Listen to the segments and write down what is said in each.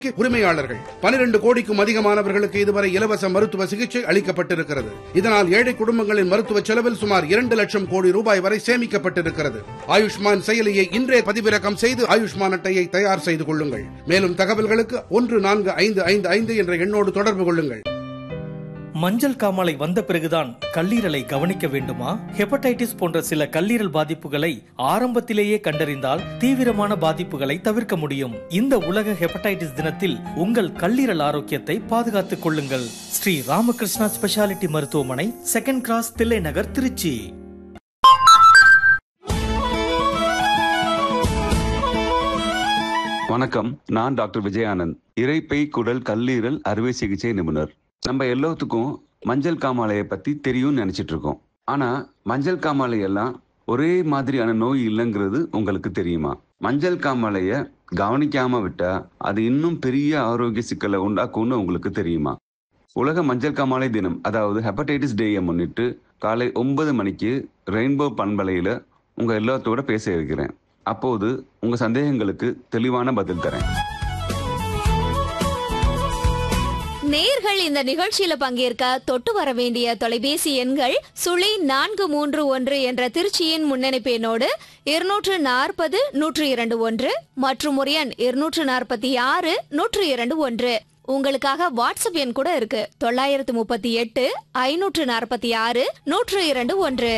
உரிமையாளர்கள் பனிரெண்டு கோடிக்கும் அதிகமானவர்களுக்கு இதுவரை இலவச மருத்துவ சிகிச்சை அளிக்கப்பட்டிருக்கிறது இதனால் ஏழை குடும்பங்களின் மருத்துவ செலவில் சுமார் இரண்டு லட்சம் கோடி ரூபாய் வரை சேமிக்கப்பட்டிருக்கிறது ஆயுஷ்மான் செயலியை இன்றே பதிவிறக்கம் செய்து ஆயுஷ்மான் அட்டையை தயார் செய்து கொள்ளுங்கள் மேலும் தகவல்களுக்கு ஒன்று நான்கு ஐந்து ஐந்து ஐந்து என்ற எண்ணோடு தொடர்பு கொள்ளுங்கள் மஞ்சள் காமாலை வந்த பிறகுதான் கல்லீரலை கவனிக்க வேண்டுமா ஹெப்படைட்டிஸ் போன்ற சில கல்லீரல் பாதிப்புகளை ஆரம்பத்திலேயே கண்டறிந்தால் தீவிரமான பாதிப்புகளை தவிர்க்க முடியும் இந்த உலக ஹெப்படைட்டிஸ் தினத்தில் உங்கள் கல்லீரல் ஆரோக்கியத்தை பாதுகாத்துக் கொள்ளுங்கள் ஸ்ரீ ராமகிருஷ்ணா ஸ்பெஷாலிட்டி மருத்துவமனை செகண்ட் கிராஸ் தில்லை நகர் திருச்சி வணக்கம் நான் டாக்டர் விஜயானந்த் இரைப்பை குடல் கல்லீரல் அறுவை சிகிச்சை நிபுணர் நம்ம எல்லாத்துக்கும் மஞ்சள் காமாலையை பத்தி தெரியும்னு நினைச்சிட்டு இருக்கோம் ஆனா மஞ்சள் காமாலை எல்லாம் ஒரே மாதிரியான நோய் இல்லைங்கிறது உங்களுக்கு தெரியுமா மஞ்சள் காமாலைய கவனிக்காம விட்டா அது இன்னும் பெரிய ஆரோக்கிய சிக்கலை உண்டாக்கும்னு உங்களுக்கு தெரியுமா உலக மஞ்சள் காமாலை தினம் அதாவது ஹெப்படைட்டிஸ் டேயை முன்னிட்டு காலை ஒன்பது மணிக்கு ரெயின்போ பண்பலையில உங்க எல்லாத்தோட பேச இருக்கிறேன் அப்போது உங்க சந்தேகங்களுக்கு தெளிவான பதில் தரேன் நேர்கள் இந்த நிகழ்ச்சியில பங்கேற்க தொட்டு வர வேண்டிய தொலைபேசி எண்கள் சுழி நான்கு மூன்று ஒன்று என்ற திருச்சியின் முன்னணிப்பு எண்ணோடு இருநூற்று நாற்பது நூற்று இரண்டு ஒன்று மற்றும் ஒரு எண் இருநூற்று நாற்பத்தி ஆறு நூற்று இரண்டு ஒன்று உங்களுக்காக வாட்ஸ்அப் எண் கூட இருக்கு தொள்ளாயிரத்து முப்பத்தி எட்டு ஐநூற்று நாற்பத்தி ஆறு நூற்று இரண்டு ஒன்று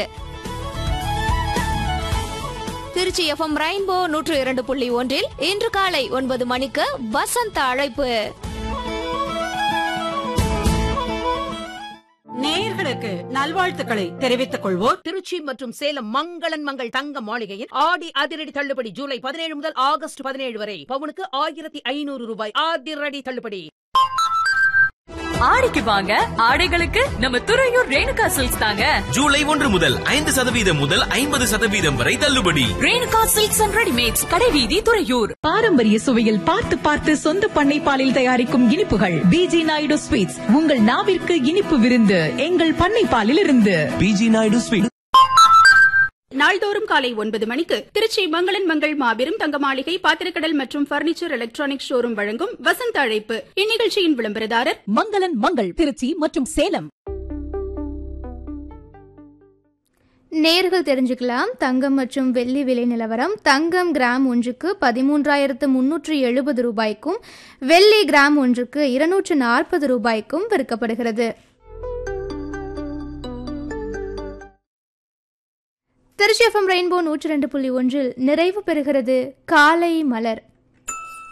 திருச்சி எஃப்எம் ரெயின்போ நூற்று இரண்டு புள்ளி ஒன்றில் இன்று காலை ஒன்பது மணிக்கு வசந்த அழைப்பு நேயர்களுக்கு நல்வாழ்த்துக்களை தெரிவித்துக் கொள்வோர் திருச்சி மற்றும் சேலம் மங்களன் மங்கள் தங்க மாளிகையில் ஆடி அதிரடி தள்ளுபடி ஜூலை பதினேழு முதல் ஆகஸ்ட் பதினேழு வரை பவுனுக்கு ஆயிரத்தி ஐநூறு ரூபாய் அதிரடி தள்ளுபடி ஆடிக்கு வாங்க ஆடைகளுக்கு நம்ம துறையூர் ரேணுகா சில்க்ஸ் தாங்க ஜூலை ஒன்று முதல் ஐந்து சதவீதம் முதல் ஐம்பது சதவீதம் வரை தள்ளுபடி ரேணுகா சில்க்ஸ் அண்ட் ரெடிமேட்ஸ் கடைவீதி துறையூர் பாரம்பரிய சுவையில் பார்த்து பார்த்து சொந்த பண்ணை பாலில் தயாரிக்கும் இனிப்புகள் பிஜி நாயுடு ஸ்வீட்ஸ் உங்கள் நாவிற்கு இனிப்பு விருந்து எங்கள் பண்ணை பாலில் இருந்து பிஜி நாயுடு ஸ்வீட் நாள்தோறும் காலை ஒன்பது மணிக்கு திருச்சி மங்களன் மங்கள் மாபெரும் தங்க மாளிகை பாத்திரக்கடல் மற்றும் பர்னிச்சர் எலக்ட்ரானிக் ஷோரூம் வழங்கும் வசந்த அழைப்பு இந்நிகழ்ச்சியின் விளம்பரதாரர் மங்களன் மங்கள் திருச்சி மற்றும் சேலம் நேர்கள் தெரிஞ்சுக்கலாம் தங்கம் மற்றும் வெள்ளி விலை நிலவரம் தங்கம் கிராம் ஒன்றுக்கு பதிமூன்றாயிரத்து முன்னூற்று எழுபது ரூபாய்க்கும் வெள்ளி கிராம் ஒன்றுக்கு இருநூற்று நாற்பது ரூபாய்க்கும் விற்கப்படுகிறது திருச்சி எஃப்எம் ரெயின்போ நூற்றி ரெண்டு புள்ளி ஒன்றில் நிறைவு பெறுகிறது காலை மலர்